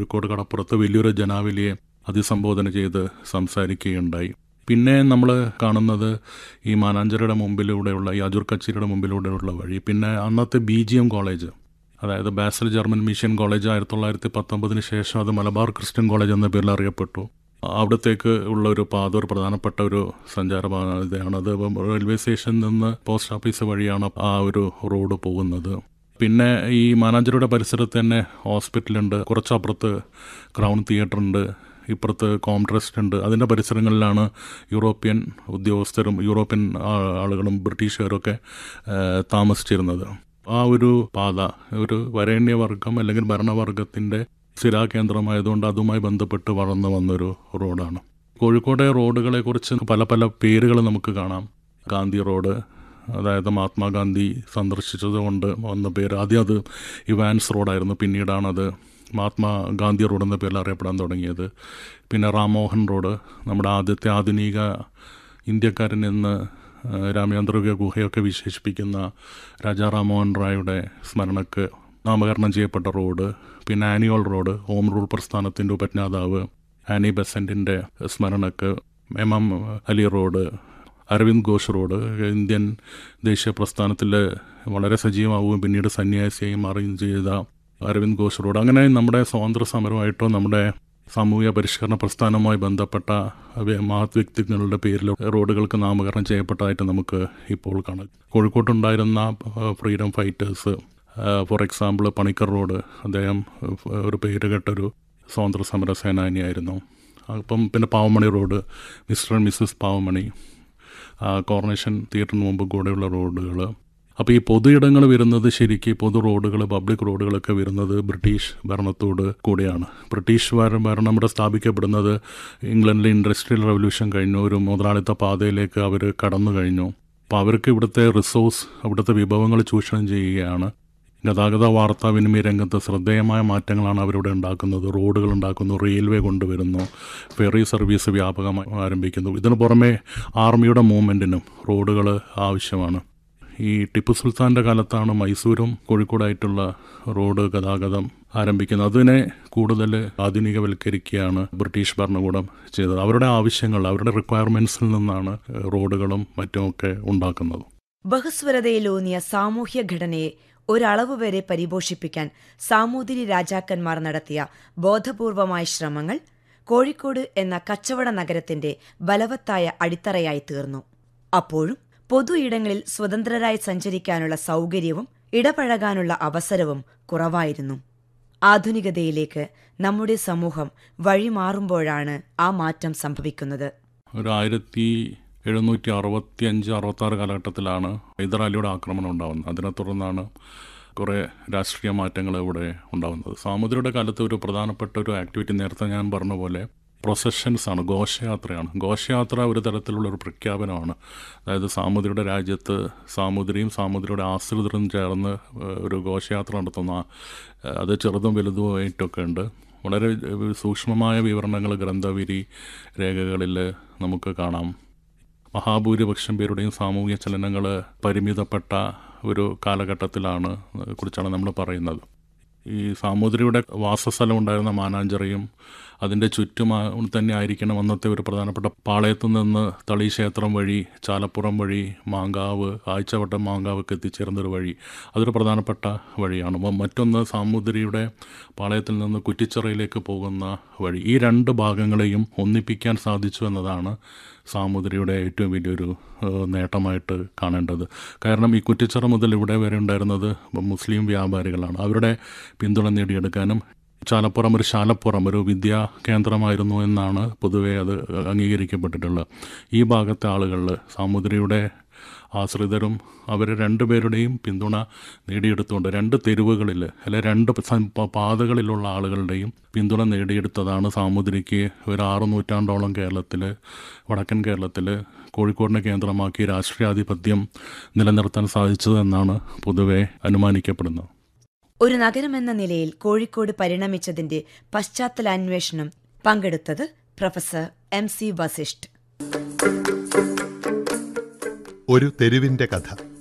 കോഴിക്കോട് കടപ്പുറത്ത് വലിയൊരു ജനാവലിയെ അഭിസംബോധന ചെയ്ത് സംസാരിക്കുകയുണ്ടായി പിന്നെ നമ്മൾ കാണുന്നത് ഈ മാനാഞ്ചിറയുടെ മുമ്പിലൂടെയുള്ള ഈ അജുർ കച്ചേരിയുടെ മുമ്പിലൂടെയുള്ള വഴി പിന്നെ അന്നത്തെ ബി ജി എം കോളേജ് അതായത് ബാസൽ ജർമ്മൻ മിഷൻ കോളേജ് ആയിരത്തി തൊള്ളായിരത്തി പത്തൊമ്പതിന് ശേഷം അത് മലബാർ ക്രിസ്ത്യൻ കോളേജ് എന്ന പേരിൽ അറിയപ്പെട്ടു അവിടത്തേക്ക് ഉള്ള ഒരു പാത ഒരു പ്രധാനപ്പെട്ട ഒരു സഞ്ചാരപാതയാണ് അത് റെയിൽവേ സ്റ്റേഷനിൽ നിന്ന് പോസ്റ്റ് ഓഫീസ് വഴിയാണ് ആ ഒരു റോഡ് പോകുന്നത് പിന്നെ ഈ മാനാഞ്ചിറയുടെ പരിസരത്ത് തന്നെ ഹോസ്പിറ്റലുണ്ട് കുറച്ചപ്പുറത്ത് ക്രൗൺ തിയേറ്റർ ഉണ്ട് ഇപ്പുറത്ത് കോംട്രസ്റ്റ് ഉണ്ട് അതിൻ്റെ പരിസരങ്ങളിലാണ് യൂറോപ്യൻ ഉദ്യോഗസ്ഥരും യൂറോപ്യൻ ആ- ആളുകളും ബ്രിട്ടീഷുകാരൊക്കെ ഏഹ്, താമസിച്ചിരുന്നത് ആ ഒരു പാത ഒരു വരേണ്യവർഗം അല്ലെങ്കിൽ ഭരണവർഗത്തിൻ്റെ സ്ഥിരാകേന്ദ്രമായതുകൊണ്ട് അതുമായി ബന്ധപ്പെട്ട് വളർന്നു വന്നൊരു റോഡാണ് കോഴിക്കോട്ടെ റോഡുകളെ കുറിച്ച് പല പല പേരുകൾ നമുക്ക് കാണാം ഗാന്ധി റോഡ് അതായത് മഹാത്മാഗാന്ധി സന്ദർശിച്ചത് കൊണ്ട് വന്ന പേര് ആദ്യം അത് ഇവാൻസ് റോഡായിരുന്നു പിന്നീടാണ് അത് മഹാത്മാ ഗാന്ധി റോഡ് എന്ന പേരിൽ അറിയപ്പെടാൻ തുടങ്ങിയത് പിന്നെ റാംമോഹൻ റോഡ് നമ്മുടെ ആദ്യത്തെ ആധുനിക ഇന്ത്യക്കാരൻ എന്ന് ആ, രാമചന്ദ്ര ഗുഹയൊക്കെ വിശേഷിപ്പിക്കുന്ന രാജാ റാംമോഹൻ റായുടെ സ്മരണക്ക് നാമകരണം ചെയ്യപ്പെട്ട റോഡ് പിന്നെ ആനിയോൾ റോഡ് ഹോം റൂൾ പ്രസ്ഥാനത്തിൻ്റെ ഉപജ്ഞാതാവ് ആനി ബെസൻറ്റിൻ്റെ സ്മരണക്ക് M M Ali road Aravind Ghosh road Indian ദേശീയ പ്രസ്ഥാനത്തിൽ വളരെ സജീവമാവുകയും പിന്നീട് സന്യാസിയായി മാറുകയും ചെയ്ത അരവിന്ദ് ഘോഷ് റോഡ് അങ്ങനെ നമ്മുടെ സ്വാതന്ത്ര്യ സമരമായിട്ടോ നമ്മുടെ സാമൂഹിക പരിഷ്കരണ പ്രസ്ഥാനവുമായി ബന്ധപ്പെട്ട വ്യ- മഹത് വ്യക്തികളുടെ പേരിൽ റോഡുകൾക്ക് നാമകരണം ചെയ്യപ്പെട്ടതായിട്ട് നമുക്ക് ഇപ്പോൾ കാണാം കോഴിക്കോട്ടുണ്ടായിരുന്ന freedom fighters for example Panicker road അദ്ദേഹം ഏഹ്, ഒരു പേര് കേട്ടൊരു സ്വാതന്ത്ര്യ സമര സേനാനിയായിരുന്നു അപ്പം പിന്നെ Pavamani road mister and missus Pavamani ആ, കോർണേഷൻ തിയേറ്ററിന് മുമ്പ് കൂടെയുള്ള റോഡുകൾ അപ്പോൾ ഈ പൊതു ഇടങ്ങൾ വരുന്നത് ശരിക്ക് പൊതു റോഡുകൾ പബ്ലിക് റോഡുകളൊക്കെ വരുന്നത് ബ്രിട്ടീഷ് ഭരണത്തോട് കൂടിയാണ് ബ്രിട്ടീഷ് ഭര- ഭരണം ഇവിടെ സ്ഥാപിക്കപ്പെടുന്നത് ഇംഗ്ലണ്ടിലെ ഇൻഡസ്ട്രിയൽ റവല്യൂഷൻ കഴിഞ്ഞു ഒരു മുതലാളിത്ത പാതയിലേക്ക് അവർ കടന്നു കഴിഞ്ഞു അപ്പോൾ അവർക്ക് ഇവിടുത്തെ റിസോഴ്സ് അവിടുത്തെ വിഭവങ്ങൾ ചൂഷണം ചെയ്യുകയാണ് ഗതാഗത വാർത്താവിനിമയ രംഗത്ത് ശ്രദ്ധേയമായ മാറ്റങ്ങളാണ് അവരിവിടെ ഉണ്ടാക്കുന്നത് റോഡുകൾ ഉണ്ടാക്കുന്നു റെയിൽവേ കൊണ്ടുവരുന്നു ഫെറി സർവീസ് വ്യാപകമായി ആരംഭിക്കുന്നു ഇതിനു പുറമെ ആർമിയുടെ മൂവ്മെൻറ്റിനും റോഡുകൾ ആവശ്യമാണ് ഈ ടിപ്പു സുൽത്താൻ്റെ കാലത്താണ് മൈസൂരും കോഴിക്കോടായിട്ടുള്ള റോഡ് ഗതാഗതം ആരംഭിക്കുന്നത് അതിനെ കൂടുതൽ ആധുനികവൽക്കരിക്കുകയാണ് ബ്രിട്ടീഷ് ഭരണകൂടം ചെയ്തത് അവരുടെ ആവശ്യങ്ങൾ അവരുടെ റിക്വയർമെൻറ്റ്സിൽ നിന്നാണ് റോഡുകളും മറ്റുമൊക്കെ ഉണ്ടാക്കുന്നത് ബഹുസ്വരതയിലൂന്നിയ സാമൂഹ്യ ഘടനയെ ഒരളവ് വരെ പരിപോഷിപ്പിക്കാൻ സാമൂതിരി രാജാക്കന്മാർ നടത്തിയ ബോധപൂർവമായ ശ്രമങ്ങൾ കോഴിക്കോട് എന്ന കച്ചവട നഗരത്തിന്റെ ബലവത്തായ അടിത്തറയായി തീർന്നു അപ്പോഴും പൊതു ഇടങ്ങളിൽ സ്വതന്ത്രരായി സഞ്ചരിക്കാനുള്ള സൗകര്യവും ഇടപഴകാനുള്ള അവസരവും കുറവായിരുന്നു ആധുനികതയിലേക്ക് നമ്മുടെ സമൂഹം വഴിമാറുമ്പോഴാണ് ആ മാറ്റം സംഭവിക്കുന്നത് ഒരു ആയിരത്തി എഴുന്നൂറ്റി അറുപത്തി അഞ്ച് അറുപത്താറ് കാലഘട്ടത്തിലാണ് ഹൈദരാലിയുടെ ആക്രമണം ഉണ്ടാകുന്നത് അതിനെ തുടർന്നാണ് കുറേ രാഷ്ട്രീയ മാറ്റങ്ങൾ ഇവിടെ ഉണ്ടാകുന്നത് സാമുദ്രയുടെ കാലത്ത് ഒരു പ്രധാനപ്പെട്ട ഒരു ആക്ടിവിറ്റി നേരത്തെ ഞാൻ പറഞ്ഞ പോലെ പ്രൊസഷൻസ് ആണ് ഘോഷയാത്രയാണ് ഘോഷയാത്ര ഒരു തരത്തിലുള്ള ഒരു പ്രഖ്യാപനമാണ് അതായത് സാമുദ്രയുടെ രാജ്യത്ത് സാമുദ്രിയും സാമുദ്രയുടെ ആശ്രിതരും ചേർന്ന് ഏഹ്, ഒരു ഘോഷയാത്ര നടത്തുന്ന ഏഹ്, അത് ചെറുതും വലുതുമായിട്ടൊക്കെ ഉണ്ട് വളരെ ഏഹ്, സൂക്ഷ്മമായ വിവരണങ്ങൾ ഗ്രന്ഥവിരി രേഖകളിൽ നമുക്ക് കാണാം മഹാഭൂരിപക്ഷം പേരുടെയും സാമൂഹിക ചലനങ്ങൾ പരിമിതപ്പെട്ട ഒരു കാലഘട്ടത്തിലാണ് കുറിച്ചാണ് നമ്മൾ പറയുന്നത് ഈ സാമൂതിരിയുടെ വാസസ്ഥലം ഉണ്ടായിരുന്ന മാനാഞ്ചിറയും അതിൻ്റെ ചുറ്റും ആ- തന്നെ ആയിരിക്കണം അന്നത്തെ ഒരു പ്രധാനപ്പെട്ട പാളയത്തു നിന്ന് തളി ക്ഷേത്രം വഴി ചാലപ്പുറം വഴി മാങ്കാവ് ആഴ്ചവട്ടം മാങ്കാവൊക്കെ എത്തിച്ചേർന്നൊരു വഴി അതൊരു പ്രധാനപ്പെട്ട വഴിയാണ് അപ്പം മറ്റൊന്ന് സാമൂതിരിയുടെ പാളയത്തിൽ നിന്ന് കുറ്റിച്ചിറയിലേക്ക് പോകുന്ന വഴി ഈ രണ്ട് ഭാഗങ്ങളെയും ഒന്നിപ്പിക്കാൻ സാധിച്ചു എന്നതാണ് സാമൂതിരിയുടെ ഏറ്റവും വലിയൊരു ഏഹ്, നേട്ടമായിട്ട് കാണേണ്ടത് കാരണം ഈ കുറ്റിച്ചിറ മുതൽ ഇവിടെ വരെ ഉണ്ടായിരുന്നത് മുസ്ലിം വ്യാപാരികളാണ് അവരുടെ പിന്തുണ നേടിയെടുക്കാനും ചാലപ്പുറം ഒരു ശാലപ്പുറം ഒരു വിദ്യാ കേന്ദ്രമായിരുന്നു എന്നാണ് പൊതുവെ അത് അംഗീകരിക്കപ്പെട്ടിട്ടുള്ളത് ഈ ഭാഗത്തെ ആളുകളിൽ സാമൂതിരിയുടെ ആശ്രിതരും അവർ രണ്ടുപേരുടെയും പിന്തുണ നേടിയെടുത്തുകൊണ്ട് രണ്ട് തെരുവുകളിൽ അല്ലെ രണ്ട് സ- പ- പാതകളിലുള്ള ആളുകളുടെയും പിന്തുണ നേടിയെടുത്തതാണ് സാമൂതിരിക്ക് ഒരു ആറ് നൂറ്റാണ്ടോളം കേരളത്തിൽ വടക്കൻ കേരളത്തിൽ കോഴിക്കോടിനെ കേന്ദ്രമാക്കി രാഷ്ട്രീയാധിപത്യം നിലനിർത്താൻ സാധിച്ചതെന്നാണ് പൊതുവെ അനുമാനിക്കപ്പെടുന്നത് ഒരു നഗരമെന്ന നിലയിൽ കോഴിക്കോട് പരിണമിച്ചതിന്റെ പശ്ചാത്തലാന്വേഷണം പങ്കെടുത്തത് പ്രൊഫസർ എം സി വസിഷ്ഠ് ഒരു തെരുവിന്റെ കഥ